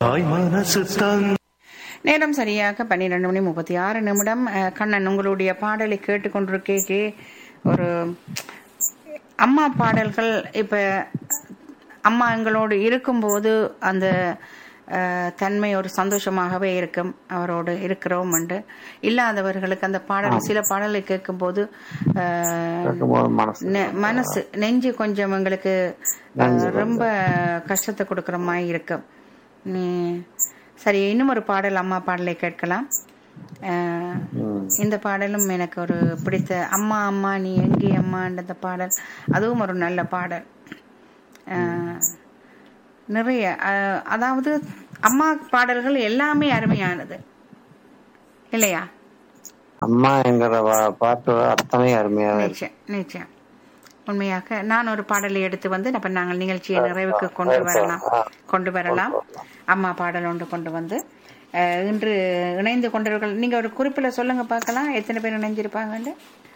தாய் மனசு தங்க நேரம் சரியாக பன்னிரெண்டு மணி முப்பத்தி ஆறு நிமிடம் அஹ், கண்ணன் உங்களுடைய பாடலை கேட்டுக்கொண்டிருக்கே ஒரு அம்மா பாடல்கள் இப்ப அம்மா எங்களோடு இருக்கும்போது அந்த அஹ், தன்மை ஒரு சந்தோஷமாகவே இருக்கும் அவரோடு இருக்கிறோம் என்று இல்லாதவர்களுக்கு அந்த பாடல் சில பாடலை கேட்கும்போது அஹ், கேட்கும்போது மனசு நெ- மனசு நெஞ்சு கொஞ்சம் எங்களுக்கு அஹ், ரொம்ப கஷ்டத்தை கொடுக்குற மாதிரி இருக்கும் நீ- சரி இன்னும் ஒரு பாடல் அம்மா பாடலை கேட்கலாம் அஹ், இந்த பாடலும் எனக்கு ஒரு பிடித்த அம்மா அம்மா நீ எங்கே அம்மான்ற பாடல் அதுவும் ஒரு நல்ல பாடல் அஹ், நிறைய அஹ், அதாவது அம்மா பாடல்கள் எல்லாமே அருமையானது இல்லையா அம்மா என்கிற வா- பாட்டு அத்தனை அருமையாக இருக்கு. நிச்சயம் நிச்சயம் உண்மையாக நான் ஒரு பாடலை எடுத்து வந்து அப்ப நாங்கள் நிகழ்ச்சியை நிறைவுக்கு கொண்டு வரலாம் கொண்டு வரலாம் அம்மா பாடல் ஒன்று கொண்டு வந்து அஹ், இன்று இணைந்து கொண்டவர்கள் நீங்க ஒரு குறிப்பில சொல்லுங்க பார்க்கலாம் எத்தனை பேர் இணைஞ்சிருப்பாங்கன்னு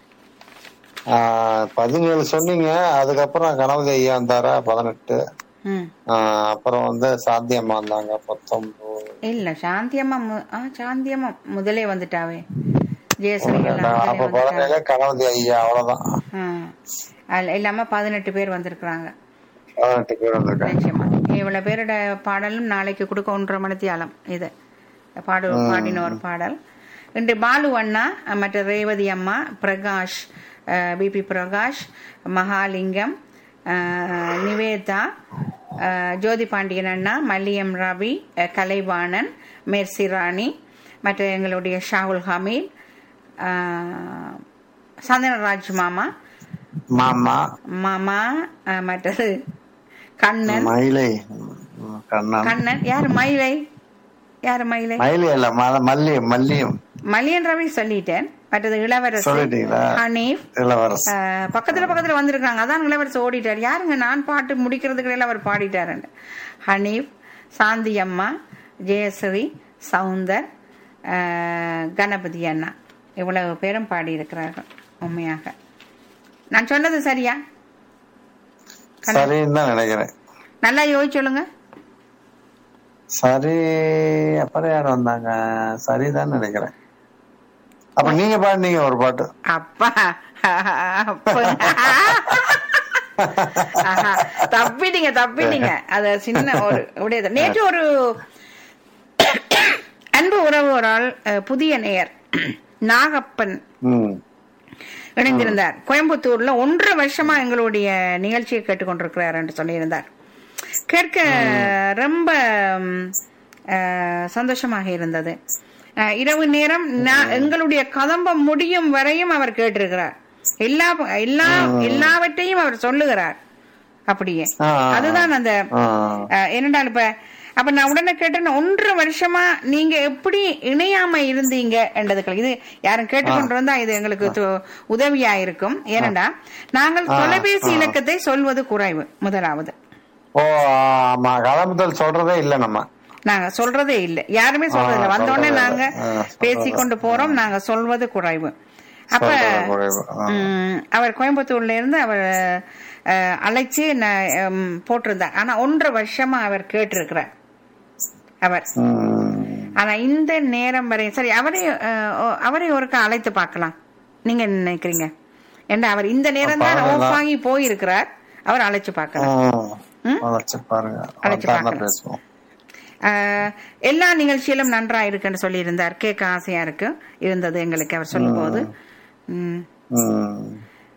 ஆஹ் பதினேழு சொன்னீங்க அதுக்கப்புறம் கணபதி ஐயா வந்தாரா பதினெட்டு ம் ஆஹ் அப்புறம் வந்து சாந்தியம்மா வந்தாங்க பத்தொன்பது இல்ல சாந்தி அம்மா மு- ஆ சாந்தி அம்மா முதலே வந்துட்டாவே ஜெயஸ்ரீ எல்லாம் அப்ப முதலே வந்துட்டாங்க பதினேழு கணபதி ஐயா அவ்வளவுதான் ஆ. அதுல இல்லாம பதினெட்டு பேர் வந்திருக்கிறாங்க பதினெட்டு பேர் வந்திருக்காங்க நிச்சயமா இவ்வளவு பேரோட பாடலும் நாளைக்கு கொடுக்க ஒன்றரை மணித்தியாலம் இது பாடு பாடின ஒரு பாடல் இன்று பாலு அண்ணா மற்ற ரேவதி அம்மா பிரகாஷ் பிபி பிரகாஷ் மகாலிங்கம் அஹ், நிவேதா அஹ், ஜோதி பாண்டியன் அண்ணா மல்லியம் ரவி அஹ், கலைவாணன் மெர்சி ராணி மற்ற எங்களுடைய ஷாகுல் ஹமீத் அஹ், சந்தனராஜ் மாமா மாமா மாமா அஹ், மற்றது கண்ணன் மயிலை ம், கண்ணன் கண்ணன் யாரு மயிலை யாரு மயிலை மயிலை இல்ல ம- மல்லியம் மல்லியம் மலியன் ரவி சொல்லிட்டேன் மற்றது இளவரசு சொல்லிட்டீங்களா? ஹனீஃப் இளவரசு அஹ், பக்கத்துல பக்கத்துல வந்திருக்காங்க அதான் இளவரசு ஓடிட்டார் யாருங்க நான் பாட்டு முடிக்கிறதுக்கு இடையில அவர் பாடிட்டாருன்னு ஹனீஃப் சாந்தி அம்மா ஜெயஸ்ரீ சவுந்தர் அஹ், கணபதி அண்ணா இவ்வளவு பேரும் பாடியிருக்கிறார்கள் உண்மையாக நான் சொன்னது சரியா சரின்னு தான் நினைக்கிறேன் நல்லா யோசிச்சு சொல்லுங்க சரி அப்புறம் யார் வந்தாங்க சரிதான் நினைக்கிறேன் அப்ப நீங்க பாடுனீங்க ஒரு பாட்டு அப்பா அப்பா. ஆஹா, தப்பிட்டீங்க தப்பிட்டீங்க அத சின்ன ஒரு உடையது நேற்று ஒரு அன்பு உறவு ஒரு ஆள் அஹ், புதிய நேயர் நாகப்பன் ம் இணைந்திருந்தார் கோயம்புத்தூர்ல ஒன்றரை வருஷமா எங்களுடைய நிகழ்ச்சியை கேட்டுக்கொண்டிருக்கிறார் என்று சொல்லியிருந்தார் கேட்க ரொம்ப ம், அஹ், சந்தோஷமாக இருந்தது அஹ், இரவு நேரம் நான் எங்களுடைய கதம்பம் முடியும் வரையும் அவர் கேட்டிருக்கிறார் எல்லா எல்லா எல்லாவற்றையும் அவர் சொல்லுகிறார் அப்படியே ஆ, ஆ, ஆ. அதுதான் அந்த ஆ. அஹ், என்னடால் இப்ப அப்ப நான் உடனே கேட்டேன் ஒன்றரை வருஷமா நீங்க எப்படி இணையாம இருந்தீங்க என்றதுக்கு இது யாரும் கேட்டுக்கொண்டிருந்தா இது எங்களுக்கு து- உதவியா இருக்கும் ஏனண்டா நாங்கள் தொலைபேசி இலக்கத்தை சொல்வது குறைவு முதலாவது ஓ ஆமா கலம்புதல் சொல்றதே இல்ல நம்ம நாங்க சொல்றதே இல்லை யாருமே சொல்றது இல்லை ஆ, வந்தோடனே சொல்றதே நாங்க இல்லை. ஆ, சொல்றதே பேசி கொண்டு போறோம் நாங்க சொல்வது குறைவு அப்ப சொல்றது குறைவு. ஆ. ம், அவர் கோயம்புத்தூர்ல இருந்து அவர் அஹ், அழைச்சு நான், ம், போட்டிருந்தார் ஆனா ஒன்றரை வருஷமா அவர் கேட்டிருக்கிறார் அவர் ம். ஆனா இந்த நேரம் வரை சரி அவரை அஹ், ஓ, அவரை ஒருக்கா அழைத்து பார்க்கலாம் நீங்க என்ன நினைக்கிறீங்க ஏன்னா அவர் இந்த நேரம் தான் பாருங்க. ஆஃப் ஆகி போயிருக்கிறார் அவர் அழைச்சு பார்க்கலாம் ம். அழைச்சு பாருங்க அழைச்சு வந்தாருன்னா பார்க்கலாம். பேசுவோம் ஆஹ் எல்லா நிகழ்ச்சியிலும் நன்றா இருக்குன்னு சொல்லியிருந்தார் கேட்க ஆசையா இருக்கு இருந்தது எங்களுக்கு அவர் சொல்லும் போது ம். ம்.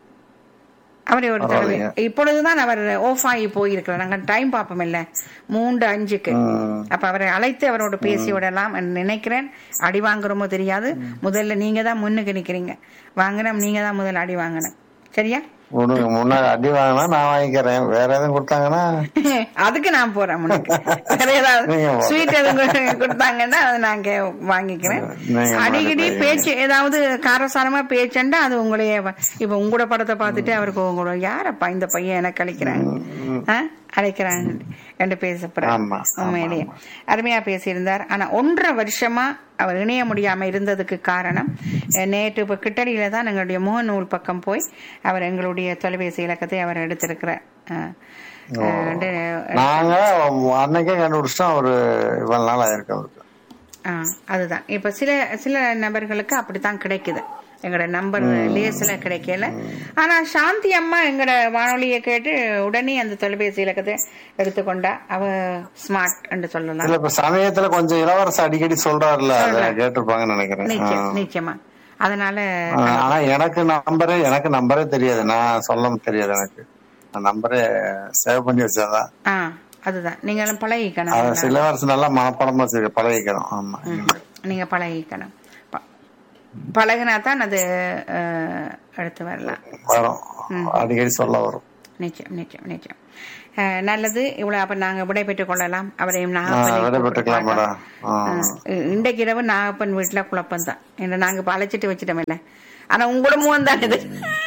அவரை ஒரு தடவை பரவாயில்லைங்க. இப்பொழுதுதான் அவர் ஆஃப் ஆகி போயிருக்கிறார் நாங்க டைம் பார்ப்போம் இல்ல மூன்று அஞ்சுக்கு ம். அப்ப அவரை அழைத்து அவரோட பேசி விடலாம் என்று நினைக்கிறேன் அடி வாங்குறோமோ தெரியாது முதல்ல நீங்க தான் முன்னுக்கு நிக்கிறீங்க வாங்கினோம் நீங்க தான் முதல்ல அடி வாங்கணும் சரியா உனக்கு முன்னாடி அடி வாங்கினா நான் வாங்கிக்கிறேன் வேற எதுவும் கொடுத்தாங்கன்னா அதுக்கு நான் போறேன் முன்னுக்கு வேற ஏதாவது நீங்க போ. ஸ்வீட் எதுவும் கொடு- கொடுத்தாங்கன்னா அதை நான் கே- வாங்கிக்கிறேன் நீங்க அடிக்கடி முன்னாடி பேச்சு ஏதாவது காரசாரமா பேச்சண்டா அது உங்களையே வ- இப்ப உங்களோட படத்தை பார்த்துட்டு அவருக்கு உங்களோட யாரப்பா இந்த பையன் எனக்கு அழைக்கிறாங்க ஆ? அழைக்கிறாங்க என்று பேசப்படுறாங்க ஆமா, ஆமா, உண்மையிலேயே அருமையா பேசியிருந்தார் ஆனா ஒன்றரை வருஷமா அவர் இணைய முடியாம இருந்ததுக்கு காரணம் அஹ், நேற்று இப்ப கிட்டடியில தான் எங்களுடைய முகநூல் பக்கம் போய் அவர் எங்களுடைய தொலைபேசி இலக்கத்தை அவர் எடுத்திருக்கிறார் அஹ், அஹ், ரெண்டு, நாங்க அன்னைக்கே கண்டுபிடிச்சிட்டோம் ஒரு இவ்வளவு நாள் ஆயிருக்கு அவருக்கு ஆ, அதுதான் இப்ப சில சில நபர்களுக்கு அப்படித்தான் கிடைக்குது எங்களோட நம்பர் லேஸ்ல கிடைக்கல ஆனா சாந்தி அம்மா எங்களோட வானொலியை கேட்டு உடனே அந்த தொலைபேசி இலக்கத்தை எடுத்துக்கொண்டா அவ ஸ்மார்ட் என்று சொல்லலாம் இல்ல இப்ப சமயத்துல கொஞ்சம் இளவரசு அடிக்கடி சொல்றாருல்ல அதை கேட்டிருப்பாங்கன்னு நினைக்கிறேன் நிச்சயம் நிச்சயமா அதனால ஆ, ஆனா எனக்கு நம்பரே எனக்கு நம்பரே தெரியாது நான் சொல்ல தெரியாது எனக்கு நான் நம்பரே சேவ் பண்ணி வச்சாதான் ஆ அதுதான் நீங்களும் பழகிக்கணும் அது சில வருஷம் நல்லா மனப்படமா வச்சு பழகிக்கணும் ஆமா நீங்க பழகிக்கணும் ப- பழகினா தான் அது அஹ், அடுத்து வரலாம் வரும் அடிக்கடி சொல்ல வரும் நிச்சயம் நிச்சயம் நிச்சயம் அஹ், நல்லது இவ்வளவு அப்ப நாங்க விடைபெற்றுக் கொள்ளலாம் அவரையும் ஆ, நாகப்பனை விடைபெற்றுக்கலாம் மேடம் ஆ. அஹ், இன்றைக்கு இரவு நாகப்பன் வீட்டுல குழப்பம் தான் என்ன நாங்க இப்ப அழைச்சிட்டு வச்சிட்டோம் இல்ல ஆனா உங்களோட முகம் தான் இது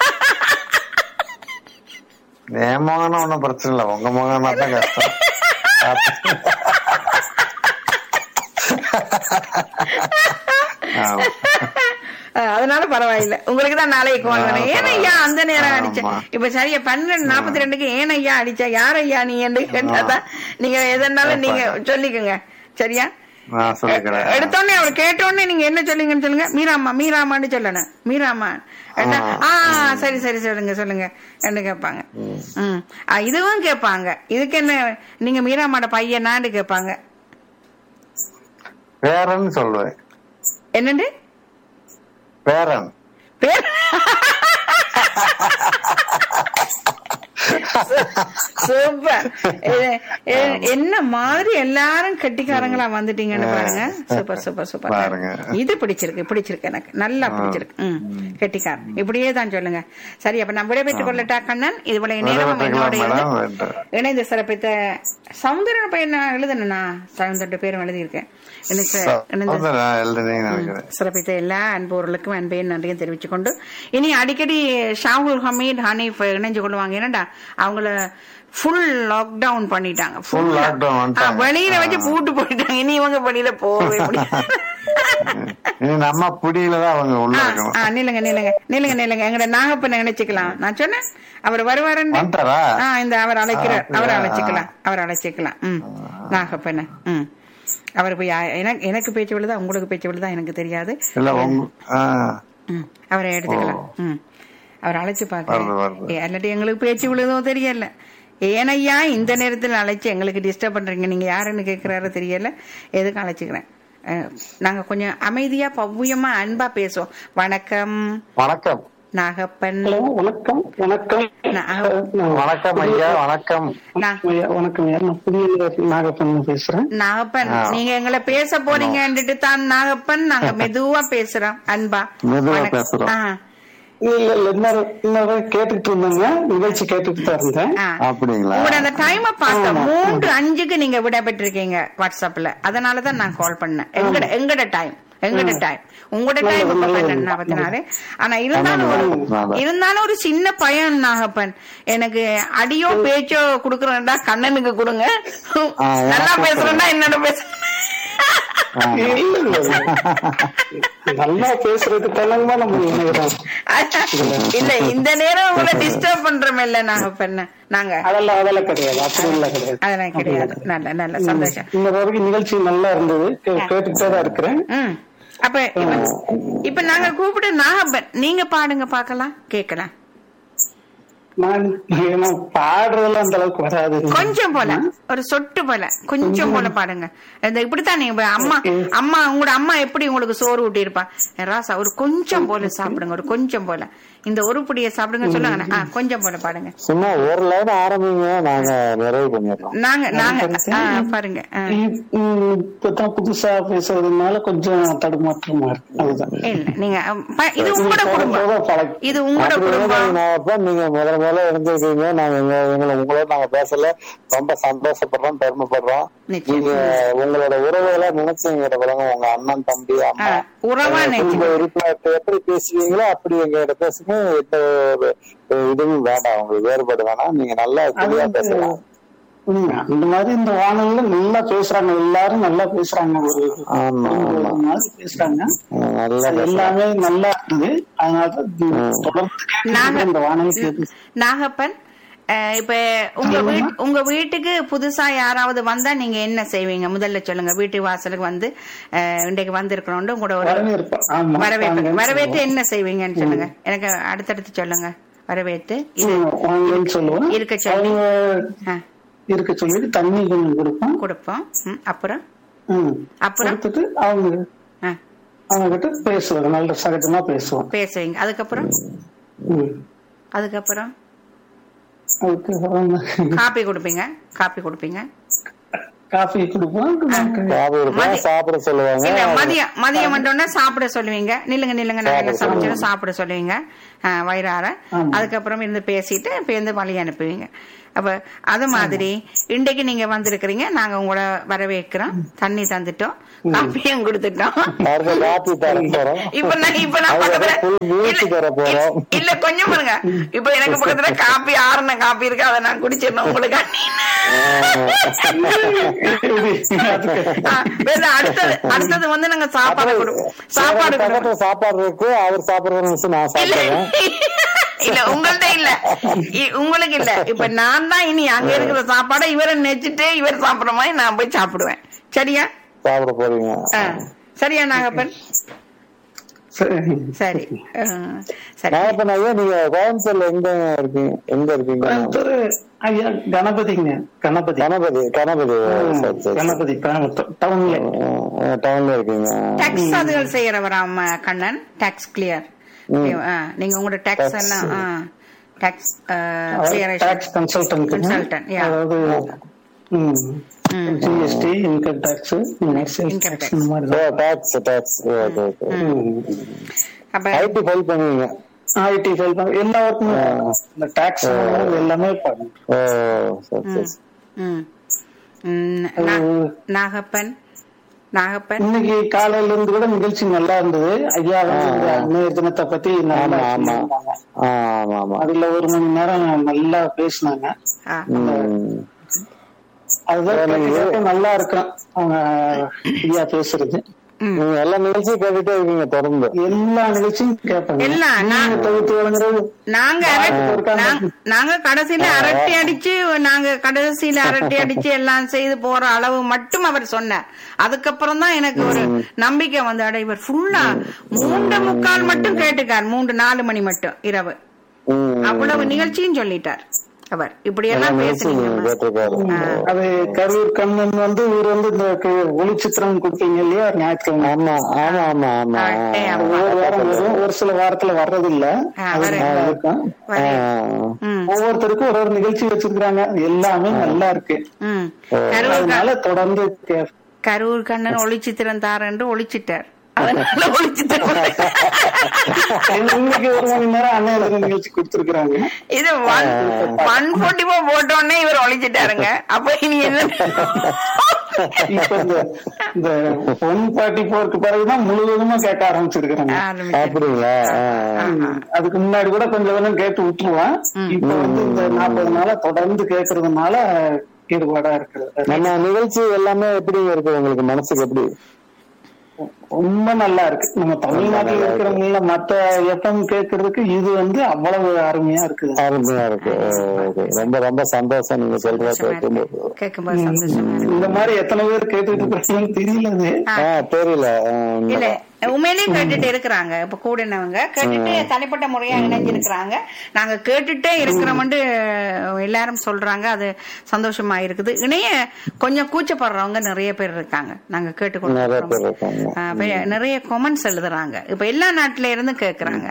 என் மகனும் ஒன்றும் பிரச்சனை இல்லை உங்க மகனா தான் கஷ்டம் ஆமா. அஹ், அதனால பரவாயில்ல உங்களுக்கு தான் நாளைக்கு கால் பண்ணேன் ஏன் ஐயா அந்த நேரம் அடிச்ச ஆமா. இப்ப சரியா பன்னெண்டு நாற்பத்தி ரெண்டுக்கு ஏன் ஐயா அடிச்சா யார் ஐயா நீ என்று கேட்டாதான் நீங்க எதனாலும் நீங்க சொல்லிக்கோங்க சரியா நான் சொல்லிக்கிறேன் எடுத்தோடனே அவர் கேட்டோடனே நீங்க என்ன சொல்லுங்கன்னு சொல்லுங்க மீராமா மீராமான்னு சொல்லணும் மீராமா கேட்டா, ஆ சரி சரி சொல்லுங்க சொல்லுங்க என்று கேட்பாங்க ம் ஆ, இதுவும் கேட்பாங்க இதுக்கு என்ன நீங்க மீராமாட பையனான்னு கேட்பாங்க பேரன் சொல்லுவேன் என்னண்டு பேரன் பேர் சூப்பர் இது- இது- என்ன மாதிரி எல்லாரும் கெட்டிக்காரங்களா வந்துட்டீங்கன்னு பாருங்க சூப்பர் சூப்பர் சூப்பர் பாருங்க. இது பிடிச்சிருக்கு பிடிச்சிருக்கு எனக்கு நல்லா பிடிச்சிருக்கு ம் கெட்டிக்காரன் இப்படியே தான் சொல்லுங்க சரி அப்ப நான் விடைபெற்றுக் கொள்ளட்டா கண்ணன் இதுபோல நேரம் என்னோட விடைபெற்றுக்கலாம் இருந்து மேடம் வேண்டும். இணைந்து சிறப்பித்த சவுந்தரன் பையன் நான் எழுதுனா சவுந்தர பேரும் எழுதியிருக்கேன் எனக்கு இணைந்து அதான் நான் எழுதுனீங்கன்னு நினைக்கிறேன் சிறப்பித்த எல்லா அன்பவர்களுக்கும் அன்பையும் நன்றியும் தெரிவித்துக் கொண்டு இனி அடிக்கடி ஷாகுல் ஹமீத் ஹனீஃப் இணைஞ்சு கொள்வாங்க என்னடா அவங்கள ஃபுல் லாக்டவுன் பண்ணிட்டாங்க Full lockdown வந்துட்டாங்க. ஆ, வெளியில வச்சு பூட்டு போயிட்டாங்க இனி இவங்க வெளியில போகவே முடியாது இனி நம்ம புடியில தான் அவங்க உள்ள ஆ, இருக்கணும் ஆ, நில்லுங்க நில்லுங்க நில்லுங்க நில்லுங்க எங்கட நாகப்பனை நினைச்சுக்கலாம் நான் சொன்னேன் அவர் வருவாருன்னு வந்துட்டாரா ஆ இந்த அவர் அழைக்கிறார் அப்படியா? அவர் அழைச்சிக்கலாம் அவர் அழைச்சிக்கலாம் ம் நாகப்பனை ம் அவர் போய் ஆ- எனக்கு எனக்கு பேச்சு விழுதா உங்களுக்கு பேச்சு விழுதா எனக்கு தெரியாது இல்ல உங்க ஆ, ம், அவரை எடுத்துக்கலாம் ம் அவர் அழைச்சு வருது, பார்க்க வருது. இல்லாட்டி எங்களுக்கு பேச்சு விழுதோ தெரியல ஏனையா இந்த நேரத்தில் அழைச்சு எங்களுக்கு டிஸ்டர்ப் பண்றீங்க நீங்க யாருன்னு கேக்குறாரோ தெரியல எதுக்கு அழைச்சுக்கிறேன் அஹ், நாங்க கொஞ்சம் அமைதியா பவ்யமா அன்பா பேசுவோம் வணக்கம் வணக்கம் நாகப்பன் ஹலோ வணக்கம் வணக்கம் நாக- நான் வணக்கம் ஐயா வணக்கம் நா- ஐயா, வணக்கம் ஐயா நான் புதிய நாகப்பன் பேசுறேன் நாகப்பன் நீங்க எங்களை பேச போறீங்கன்னுட்டு தான் நாகப்பன் நாங்க மெதுவா பேசுறோம் அன்பா மெதுவா வணக்கம். பேசுறோம். ஆ, இல்ல இல்ல இன்னொரு இன்னொரு கேட்டுட்டு இருந்தேங்க நிகழ்ச்சி கேட்டுட்டு தான் இருந்தேன் ஆ. அப்படிங்களா உங்களோட அந்த டைமை பார்த்தேன் மூன்று அஞ்சுக்கு நீங்க விட பெற்றிருக்கீங்க வாட்ஸ்அப்ல அதனாலதான் நான் கால் பண்ணேன் எங்கட எங்கட டைம் எங்கட டைம் உங்களோட டைம் இப்ப பன்னெண்டு நாற்பத்தி நாலு ஆனா இருந்தாலும் ஒரு நல்லது. இருந்தாலும் ஒரு சின்ன பயம் நாகப்பன் எனக்கு அடியோ பேச்சோ குடுக்கறேன்டா கண்ணனுக்கு கொடுங்க ஆ, நல்லா எனக்கு பேசுறேன்டா என்னோட பேச இல்ல, இல்ல. நல்லா பேசுறது தெலங்கமா நம்ம நினைக்கிறோம் இல்ல இந்த நேரம் உங்களை டிஸ்டர்ப் பண்றோம் இல்ல நாகப்பன் நாங்க அதெல்லாம் அதெல்லாம் கிடையாது அப்படி எல்லாம் கிடையாது அதெல்லாம் கிடையாது நல்ல நல்ல சந்தோஷம் இன்னொரு வரைக்கும் நிகழ்ச்சி நல்லா இருந்தது கே- கேட்டுட்டே தான் இருக்கிறேன் ம் அப்ப இப்ப- இப்ப நாங்க கூப்பிட்டு நாகப்பன் நீங்க பாடுங்க பாக்கலாம் கேக்கலாம் நான் ஏன்னா பாடுறதெல்லாம் அந்த அளவுக்கு வராது கொஞ்சம் போல ஒரு சொட்டு போல கொஞ்சம் போல பாடுங்க இந்த இப்படித்தான் நீங்க இப்ப அம்மா அம்மா உங்களோட அம்மா எப்படி உங்களுக்கு சோறு ஊட்டி இருப்பா ராசா ஒரு கொஞ்சம் போல சாப்பிடுங்க ஒரு கொஞ்சம் போல இந்த ஒரு புடிய சாப்பிடுங்க சொல்லுங்க ஆ, கொஞ்சம் போல பாடுங்க சும்மா ஒரு லைன் ஆரம்பிங்க நாங்க நிறைவு பண்ணிடுறோம் நாங்க நாங்க ஆ, பாருங்க ஆ. உம், இப்பதான் புதுசா பேசுறதுனால கொஞ்சம் தடுமாற்றமா இருக்கு அதுதான் இல்ல நீங்க அ, ப- இது உங்களோட குடும்பம் பழகி இது உங்களோட குடும்பம் அப்ப நீங்க முதல்ல முதல்ல இருந்திருக்கீங்க நாங்க எங்க எங்களை உங்களோட நாங்க பேசல ரொம்ப சந்தோஷப்படுறோம் பெருமைப்படுறோம் நிச்சயம். நீங்க உங்களோட உறவுகளை நினைச்சு எங்கிட்ட விளங்க உங்க அண்ணன் தம்பி ஆ, அம்மா உறவா உங்க நினைச்சு குடும்ப உறுப்பினர் எப்படி பேசுவீங்களோ அப்படி எங்கிட்ட பேசுங்க எந்த ஒரு இதுவும் வேண்டாம் உங்களுக்கு வேறுபாடு வேணாம் நீங்க நல்லா தெளிவா பேசலாம் உம், அந்த மாதிரி இந்த வானொலியில நல்லா பேசுறாங்க எல்லாரும் நல்லா பேசுறாங்க ஒரு ஆமா ஆமா ஒரு மாதிரி பேசுறாங்க ம், நல்லா அது பேசலாம் எல்லாமே நல்லா இருந்தது அதனால தொடர்ந்து கேட்டுட்டு நாங்க- இந்த வானொலி கேட்டு நாகப்பன் அஹ், இப்ப உங்க வீட் உங்க வீட்டுக்கு புதுசா யாராவது வந்தா நீங்க என்ன செய்வீங்க முதல்ல சொல்லுங்க வீட்டு வாசலுக்கு வந்து அஹ், இன்றைக்கு வந்திருக்கிறோம் உங்களோட ஒரு வரவேற்பு ஆமா வரவேற்பு வாங்கன்னு வரவேற்று சொல்லுவோம். என்ன செய்வீங்கன்னு சொல்லுங்க எனக்கு அடுத்தடுத்து சொல்லுங்க வரவேற்று இது ம், வாங்கன்னு சொல்லுவோம் இருக்க சொல்லி. அவங்க ஆ, இருக்க சொல்லிட்டு தண்ணி கொஞ்சம் கொடுப்போம் கொடுப்போம் ம், அப்புறம் ம். அப்புறம் கொடுத்துட்டு அவங்க ஆ, அவங்க கிட்ட பேசுவாங்க நல்ல சகஜமா பேசுவோம் பேசுவீங்க அதுக்கப்புறம் ம். அதுக்கப்புறம் அதுக்கப்புறம் காப்பி கொடுப்பீங்க காப்பி கொடுப்பீங்க காஃபி கொடுப்போம் ஞாபகம் இருக்கா? மதி- சாப்பிட சொல்லுவாங்க இல்ல மதியம் மதியம் வந்தோடனே சாப்பிட சொல்லுவீங்க நில்லுங்க நில்லுங்க நான் எல்லாம் சமைச்சிடும் சாப்பிட சொல்லுவீங்க ஆ, வயிறார ஆமா. அதுக்கப்புறம் இருந்து பேசிட்டு இப்ப இருந்து வழி அனுப்புவீங்க அப்ப அது மாதிரி இன்றைக்கு நீங்க வந்திருக்கிறீங்க நாங்க உங்கள வரவேற்கிறோம் தண்ணி தந்துட்டோம் காப்பியும் கொடுத்துட்டோம் அடுத்த காப்பி தர போறோம் இப்ப நான் இப்ப நான் அதுக்கு பக்கத்துல full மூச்சு இல்ல, தர போறோம். இல்ல கொஞ்சம் பாருங்க இப்ப எனக்கு பக்கத்துல காப்பி ஆறுன காப்பி இருக்கு அதை நான் குடிச்சிடணும் உங்களுக்கு ஆ, வேற அடுத்தது அடுத்தது வந்து நாங்க சாப்பாடு கொடுப்போம் சாப்பாடு கொடுப்போம் பக்கத்துல சாப்பாடு இருக்கு அவர் சாப்பிடுறத வச்சு நான் இல்ல சாப்பிடுறேன் இல்ல உங்கள்ட்ட இல்ல இ- உங்களுக்கு இல்ல இப்ப நான் தான் இனி அங்க இருக்கிற சாப்பாடை இவரை நெச்சிட்டு இவர் சாப்பிடுற மாதிரி நான் போய் சாப்பிடுவேன் சரியா சாப்பிட போறீங்க ஆ, சரியா நாகப்பன் சரி சரி ஆ, சரி நாகப்பன் ஐயா நீங்க கோயம்புத்தூர்ல எங்க இருக்கீங்க எங்க இருக்கீங்க கோயம்புத்தூர் ஐயா கணபதிங்க கணபதி கணபதி கணபதி ஓ, சரி சரி கணபதி கோயம்புத்தூர் டவுன்ல டவுன்ல இருக்கீங்க டாக்ஸ் அதுகள் செய்யறவராம கண்ணன் டாக்ஸ் கிளியர் நீங்க உங்களோட டாக்ஸ் எல்லாம் tax tax consultant Consultant, yeah. அதாவது GST income tax sales Income tax tax. இந்த மாதிரி ஓ தான் டாக்ஸ் டாக்ஸ் ஓகே ஓகே அப்ப ஐடி ஃபைல் பண்ணுவீங்க ஐடி ஃபைல் பண்ண எல்லா ஒர்க்குமே இந்த டாக்ஸ் எல்லாமே பண்ணும் ஓ சரி சரி ம். ம், நா- நாகப்பன் நாகப்பன் இன்னைக்கு காலையில இருந்து கூட நிகழ்ச்சி நல்லா இருந்தது ஐயா வந்து இந்த அன்னையர் தினத்தை பத்தி நல்லா ஆமா ஆமா சொல்லியிருந்தாங்க. ஆமா ஆமா அதுல ஒரு மணி நேரம் நல்லா பேசினாங்க ஆ, ம். அதுதான் கேட்க கேட்க நல்லா இருக்கும் அவங்க ஐயா பேசுறது நீங்க எல்லா நிகழ்ச்சியும் கேட்டுட்டே இருக்கீங்க தொடர்ந்து எல்லா நிகழ்ச்சியும் கேட்பாங்க எல்லாம் நான் நீங்க தொகுத்து வழங்குறது நாங்க அரட்டை- நாங்க- நாங்க கடைசியில அரட்டை அடிச்சு நாங்க கடைசியில அரட்டை அடிச்சு எல்லாம் செய்து போற அளவு மட்டும் அவர் சொன்னார் அதுக்கப்புறம் தான் எனக்கு ஒரு நம்பிக்கை வந்து அட இவர் ஃபுல்லா மூன்று முக்கால் மட்டும் கேட்டுக்கார் மூன்று நாலு மணி மட்டும் இரவு ம். அவ்வளவு நிகழ்ச்சியும் சொல்லிட்டார் அவர் இப்படி எல்லா எல்லாம் நிகழ்ச்சியும் பேசுறீங்க கேட்டிருக்காரு அது கரூர் கண்ணன் வந்து இவர் வந்து இந்த க- ஒளிச்சித்திரம் கொடுப்பீங்க இல்லையா ஞாயிற்றுக்கிழமை ஆமா ஆமா ஆமா ஆமா அட்டே அப்பா. ஒவ்வொரு வாரம் வரும் ஒரு சில வாரத்துல வர்றது இல்ல ஆ, அது வர- நல்லா இருக்கும் வரே. ஆ. ம் ஒவ்வொருத்தருக்கும் ஒரு ஒரு நிகழ்ச்சி வச்சிருக்காங்க எல்லாமே நல்லா இருக்கு ம் கரூர் அதனால தொடர்ந்து கே- கரூர் கண்ணன் ஒளிச்சித்திரம் தாரன்று ஒளிச்சிட்டார் அதனால ஒளிச்சித்திரம் இன்னைக்கு ஒரு மணி நேரம் அண்ணன் நிகழ்ச்சி கொடுத்திருக்காங்க இது ஒன் ஒன் போர்ட்டி ஃபோர் போட்டோடனே இவர் ஒழிச்சிட்டாருங்க அப்ப இனி என்ன இப்ப இந்த இந்த ஒன் பார்ட்டி போருக்கு பிறகுதான் முழுவதுமா கேட்க ஆரம்பிச்சிருக்கிறாங்க ஆரம்பிச்சாரு. அப்படிங்களா ஆ. ம். அதுக்கு முன்னாடி கூட கொஞ்சம் கொஞ்சம் கேட்டு விட்டுருவான் இப்ப வந்து இந்த நாற்பது நாளா தொடர்ந்து கேட்கறதுனால ஈடுபாடா இருக்குது நம்ம நிகழ்ச்சி எல்லாமே எப்படி இருக்கு உங்களுக்கு மனசுக்கு எப்படி ரொம்ப நல்லா இருக்கு நம்ம தமிழ்நாட்டுல இருக்கிறவங்கள மத்த எஃப்எம் கேட்கறதுக்கு இது வந்து அவ்வளவு அருமையா இருக்குது அருமையா இருக்கு ஓகே. ரொம்ப ரொம்ப சந்தோஷம் நீங்க சொல்றத கேட்கும்போது கேட்கும்போது சந்தோஷமா இருக்கு இந்த மாதிரி எத்தனை பேர் கேட்டுட்டு இருக்காங்கன்னு தெரியல அது ஆ தெரியல ஆ, இல்ல உண்மையிலேயே கேட்டுட்டு இருக்கிறாங்க இப்ப கூடினவங்க கேட்டுட்டு தனிப்பட்ட முறையா இணைஞ்சிருக்கிறாங்க நாங்க கேட்டுட்டே இருக்கிறோம்னு எல்லாரும் சொல்றாங்க அது சந்தோஷமா இருக்குது இணைய கொஞ்சம் கூச்சப்படுறவங்க நிறைய பேர் இருக்காங்க நாங்க நிறைய பேர் கேட்டுக்கொண்டு இருக்காங்க ஆஹ் இப்ப நிறைய கொமெண்ட்ஸ் எழுதுறாங்க இப்ப எல்லா நாட்டுல இருந்து கேக்குறாங்க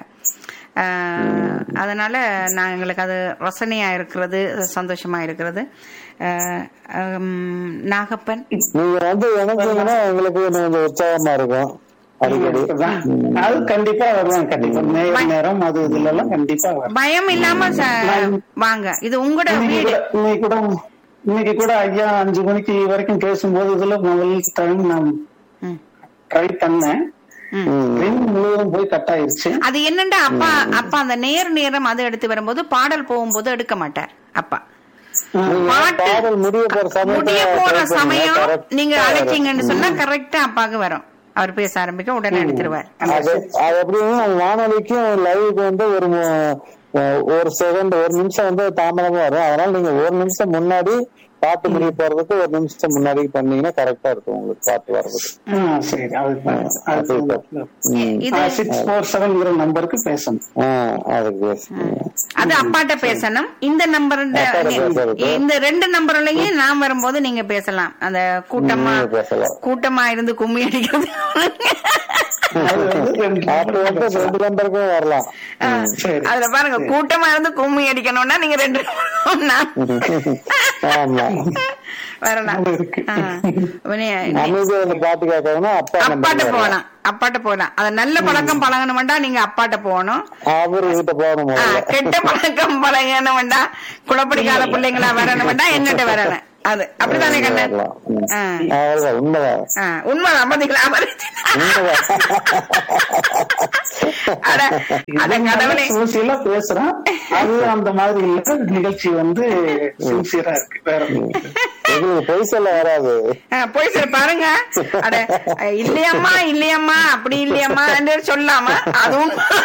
ஆஹ் அதனால நான் எங்களுக்கு அது ரசனையா இருக்கிறது சந்தோஷமா இருக்கிறது ஆஹ் ஹம், நாகப்பன் நீங்க வந்து இணைஞ்சீங்கன்னா எங்களுக்கு கொஞ்சம் உற்சாகமா இருக்கும் அடிக்கடி அது கண்டிப்பா வருவாங்க கண்டிப்பா நேரம் நேரம் அது இதுல எல்லாம் கண்டிப்பா வரும் பயம் இல்லாம ச- வாங்க இது உங்களோட இன்னைக்கு வீடு கூட இன்னைக்கு கூட இன்னைக்கு கூட ஐயா அஞ்சு மணிக்கு வரைக்கும் பேசும்போது இதுல முதல் டைம் நான் ம், ட்ரை பண்ணேன் ம். ரிங் முழுவதும் போய் கட் ஆயிருச்சு அது என்னண்டா அப்பா அப்பா அந்த நேர் நேரம் அது எடுத்து வரும்போது பாடல் போகும்போது எடுக்க மாட்டார் அப்பா பாட்டு பாடல் முடிய போற முடிய சமயத்துல போற try பண்ணுங்க. சமயம் correct நீங்க ஆ அழைச்சீங்கன்னு சொன்னா கரெக்டா அப்பாவுக்கு வரும் அவர் பேச ஆரம்பிக்க உடனே எடுத்துருவார் அது அது எப்படின்னா வானொலிக்கும் லைவுக்கு வந்து ஒரு மு- அஹ், ஒரு செகண்ட் ஒரு நிமிஷம் வந்து தாமதமா வரும் அதனால நீங்க ஒரு நிமிஷம் முன்னாடி பாட்டு முடிய போறதுக்கு ஒரு நிமிஷம் முன்னாடி பண்ணீங்கன்னா கரெக்டா இருக்கும் உங்களுக்கு பாட்டு வர்றதுக்கு ஆ, சரி அதுக்கு அது ம். இது சிக்ஸ் ஃபோர் செவன்ங்கிற நம்பருக்கு பேசணும் ஆஹ் அதுக்கு பேசுங்க அது அப்பாட்ட பேசணும் இந்த நம்பர் அப்பாட்ட பேசுறது. இந்த ரெண்டு நம்பர்லயும் நான் வரும்போது நீங்க பேசலாம் அந்த கூட்டமா நீங்க பேசலாம். கூட்டமா இருந்து கும்மி அடிக்கிறது அது வந்து ரெண்டு அப்ப வந்து ரெண்டு நம்பருக்கும் வரலாம் ஆ, சரி. அதுல பாருங்க கூட்டமா இருந்து கும்மி அடிக்கணும்னா நீங்க ரெண்டு நான் ஆமா வரலாம் அது இருக்கு. ஆ. இவனே, அமைதியா இந்த பாட்டு கேட்கணும்னா அப்பா அப்பாட்ட நம்பருக்கு வரலாம். போகலாம் அப்பாட்ட போகலாம் அது நல்ல பழக்கம் பழகணும்டா நீங்க அப்பாட்ட போகணும் அவரு கிட்ட போகணும் ஆ, முதல்ல கெட்ட பழக்கம் பழகணும்டா குளப்படிக்காத பிள்ளைங்களா வரணும்டா என்னட்ட வரணும் அது அப்படித்தானே கண்ணன் வரலாம். ம். ஆ. அவ்வளவுதான் உண்மைதான் ஆ, உண்மைதான் பாத்தீங்களா உண்மைதான் அட அட கடவுளே சோசியலா பேசுறான் அது அந்த மாதிரி இல்ல நிகழ்ச்சி வந்து சின்சியரா இருக்கு வேற ஒண்ணும் இல்ல. எங்களுக்கு பொய் சொல்ல வராது ஆ, போய் சார் பாருங்க அட இல்லையம்மா இல்லையம்மா அப்படி இல்லையம்மா சொல்லாம அதுவும்